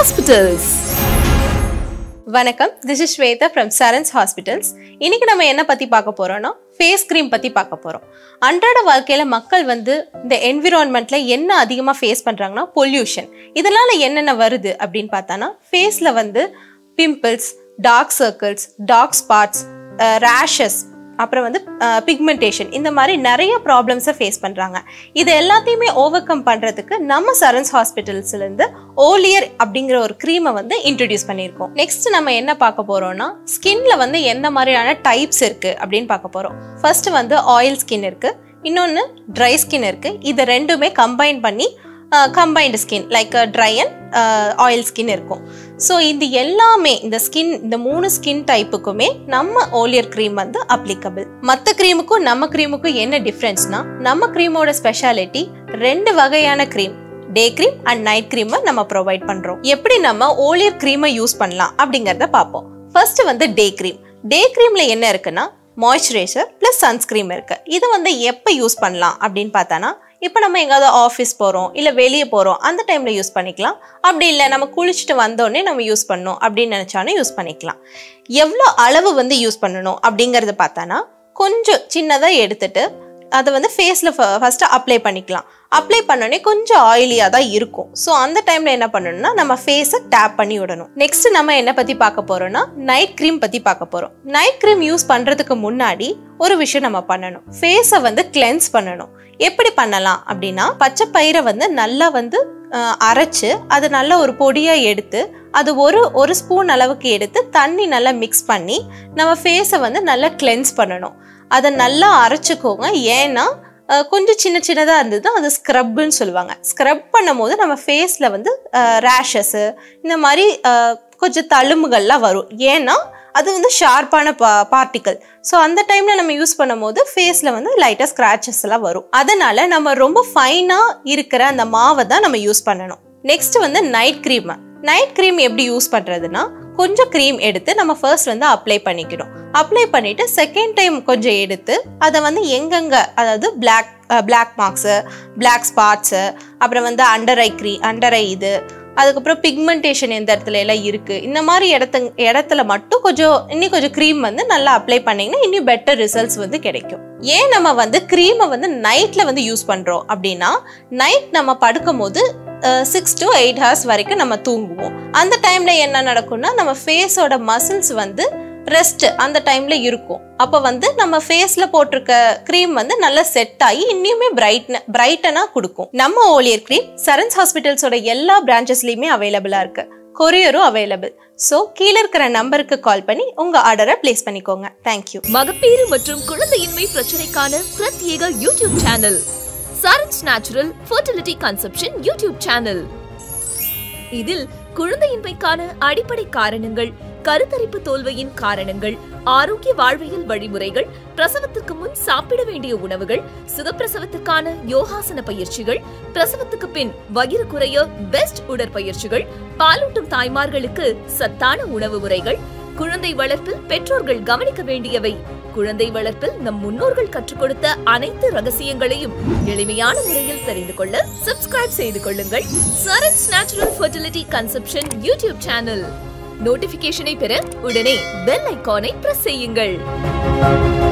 hospitals வணக்கம் this is Shweta from Charans hospitals இன்னைக்கு நம்ம என்ன பத்தி பார்க்க போறோம்னா ஃபேஸ் க்ரீம் பத்தி பார்க்க போறோம் அன்றாட வாழ்க்கையில மக்கள் வந்து இந்த என்விரான்மெண்ட்ல என்ன அதிகமா ஃபேஸ் பண்றாங்கன்னா பொல்யூஷன் இதனால என்னென்ன வருது அப்படின்னு பார்த்தானா ஃபேஸ்ல வந்து pimples dark circles dark spots rashes அப்புறம் வந்து பிக்மெண்டேஷன் இந்த மாதிரி நிறைய ப்ராப்ளம்ஸை ஃபேஸ் பண்ணுறாங்க இது எல்லாத்தையுமே ஓவர் கம் பண்ணுறதுக்கு நம்ம சரன்ஸ் ஹாஸ்பிட்டல்ஸ்லேருந்து ஓலியர் அப்படிங்கிற ஒரு க்ரீமை வந்து இன்ட்ரடியூஸ் பண்ணியிருக்கோம் நெக்ஸ்ட் நம்ம என்ன பார்க்க போகிறோம்னா ஸ்கின்ல வந்து எந்த மாதிரியான டைப்ஸ் இருக்குது அப்படின்னு பார்க்க போகிறோம் ஃபர்ஸ்ட் வந்து ஆயில் ஸ்கின் இருக்குது இன்னொன்று ட்ரை ஸ்கின் இருக்குது இது ரெண்டுமே கம்பைன் பண்ணி combined skin like dry and oil skin இருக்கும் ஸோ இது எல்லாமே இந்த ஸ்கின் இந்த மூணு ஸ்கின் டைப்புக்குமே நம்ம ஓலியர் க்ரீம் வந்து அப்ளிகபிள் மற்ற க்ரீமுக்கும் நம்ம க்ரீமுக்கும் என்ன டிஃப்ரென்ஸ்னா நம்ம க்ரீமோட ஸ்பெஷாலிட்டி ரெண்டு வகையான cream day cream and night க்ரீமை நம்ம ப்ரொவைட் பண்ணுறோம் எப்படி நம்ம ஓலியர் க்ரீமை யூஸ் பண்ணலாம் அப்படிங்கிறத பார்ப்போம் ஃபர்ஸ்ட் வந்து டே க்ரீம் டே க்ரீம்ல என்ன இருக்குன்னா மாய்ஸ்சரைசர் ப்ளஸ் சன்ஸ்க்ரீம் இருக்கு இது வந்து எப்போ யூஸ் பண்ணலாம் அப்படின்னு பார்த்தானா இப்போ நம்ம எங்காவது ஆஃபீஸ் போகிறோம் இல்லை வெளியே போகிறோம் அந்த டைமில் யூஸ் பண்ணிக்கலாம் அப்படி இல்லை நம்ம குளிச்சுட்டு வந்தோடனே நம்ம யூஸ் பண்ணணும் அப்படின்னு நினச்சாலும் யூஸ் பண்ணிக்கலாம் எவ்வளோ அளவு வந்து யூஸ் பண்ணணும் அப்படிங்கிறத பார்த்தானா கொஞ்சம் சின்னதாக எடுத்துட்டு அதை வந்து ஃபேஸில் ஃபஸ்ட்டு அப்ளை பண்ணிக்கலாம் அப்ளை பண்ணோடனே கொஞ்சம் ஆயிலியாக தான் இருக்கும் ஸோ அந்த டைமில் என்ன பண்ணணும்னா நம்ம ஃபேஸை டேப் பண்ணி விடணும் நெக்ஸ்ட் நம்ம என்ன பற்றி பார்க்க போகிறோம்னா நைட் க்ரீம் பற்றி பார்க்க போகிறோம் நைட் க்ரீம் யூஸ் பண்ணுறதுக்கு முன்னாடி ஒரு விஷயம் நம்ம பண்ணணும் ஃபேஸை வந்து கிளென்ஸ் பண்ணணும் எப்படி பண்ணலாம் அப்படின்னா பச்சை பயிரை வந்து நல்லா வந்து அரைச்சு அது நல்ல ஒரு பொடியாக எடுத்து அது ஒரு ஒரு ஸ்பூன் அளவுக்கு எடுத்து தண்ணி நல்லா மிக்ஸ் பண்ணி நம்ம ஃபேஸை வந்து நல்லா கிளென்ஸ் பண்ணணும் அதை நல்லா அரைச்சிக்கோங்க ஏன்னா கொஞ்சம் சின்ன சின்னதாக இருந்தது அது ஸ்க்ரப்புன்னு சொல்லுவாங்க ஸ்க்ரப் பண்ணும் போது நம்ம ஃபேஸில் வந்து ரேஷஸ்ஸு இந்த மாதிரி கொஞ்சம் தழும்புகள்லாம் வரும் ஏன்னா அது வந்து ஷார்ப்பான பா பார்ட்டிக்கல் ஸோ அந்த டைமில் நம்ம யூஸ் பண்ணும்போது ஃபேஸில் வந்து லைட்டாக ஸ்க்ராச்சஸ் எல்லாம் வரும் அதனால நம்ம ரொம்ப ஃபைனாக இருக்கிற அந்த மாவை தான் நம்ம யூஸ் பண்ணணும் நெக்ஸ்ட் வந்து நைட் க்ரீம் நைட் க்ரீம் எப்படி யூஸ் பண்ணுறதுன்னா கொஞ்சம் க்ரீம் எடுத்து நம்ம ஃபர்ஸ்ட் வந்து அப்ளை பண்ணிக்கணும் அப்ளை பண்ணிவிட்டு செகண்ட் டைம் கொஞ்சம் எடுத்து அதை வந்து எங்கெங்கே அதாவது black black marks black spots அப்புறம் வந்து அண்டர் ஐ க்ரீ அண்டர் ஐ இது அதுக்கப்புறம் பிக்மெண்டேஷன் எந்த இடத்துல எல்லாம் இருக்குது இந்த மாதிரி இடத்து இடத்துல மட்டும் கொஞ்சம் இன்னும் கொஞ்சம் க்ரீம் வந்து நல்லா அப்ளை பண்ணிங்கன்னா இன்னும் பெட்டர் ரிசல்ட்ஸ் வந்து கிடைக்கும் ஏன் நம்ம வந்து க்ரீமை வந்து நைட்டில் வந்து யூஸ் பண்ணுறோம் அப்படின்னா நைட் நம்ம படுக்கும் போது சிக்ஸ் டு எயிட் ஹவர்ஸ் வரைக்கும் நம்ம தூங்குவோம் அந்த டைமில் என்ன நடக்கும்னா நம்ம ஃபேஸோட மசில்ஸ் வந்து ரெஸ்ட் அந்த டைம்ல இருக்கும் அப்போ வந்து நம்ம ஃபேஸ்ல போட்டிருக்க க்ரீம் வந்து நல்லா செட் ஆகி இன்னுமே பிரைட்ன பிரைட்டனா கொடுக்கும் நம்ம ஓலியர் க்ரீம் சரன்ஸ் ஹாஸ்பிட்டல்ஸோட எல்லா பிரான்ச்சஸ்லயுமே அவைலபிளா இருக்கு கொரியரும் அவைலபிள் ஸோ கீழே இருக்கிற நம்பருக்கு கால் பண்ணி உங்க ஆர்டரை பிளேஸ் பண்ணிக்கோங்க தேங்க்யூ மகப்பேறு மற்றும் குழந்தையின்மை பிரச்சனைக்கான பிரத்யேக YouTube channel Charans natural fertility conception YouTube channel இதில் குழந்தையின்மைக்கான அடிப்படை காரணங்கள் கருத்தரிப்பு தோல்வையின் காரணங்கள் ஆரோக்கிய வாழ்வியல் வழிமுறைகள் பிரசவத்துக்கு முன் சாப்பிட வேண்டிய உணவுகள் சுகப்பிரசவத்துக்கான யோகாசன பயிற்சிகள் பிரசவத்துக்கு பின் வயிறு குறைய பெஸ்ட் உடற்பயிற்சிகள் பாலூட்டும் தாய்மார்களுக்கு சத்தான உணவு முறைகள் குழந்தை வளர்ப்பில் பெற்றோர்கள் கவனிக்க வேண்டியவை குழந்தை வளர்ப்பில் நம் முன்னோர்கள் கற்றுக் கொடுத்த அனைத்து ரகசியங்களையும் எளிமையான முறையில் தெரிந்து கொள்ள சப்ஸ்கிரைப் செய்து கொள்ளுங்கள் Charans natural fertility conception YouTube channel நோட்டிபிகேஷனை பெற உடனே பெல் ஐகானை பிரஸ் செய்யுங்கள்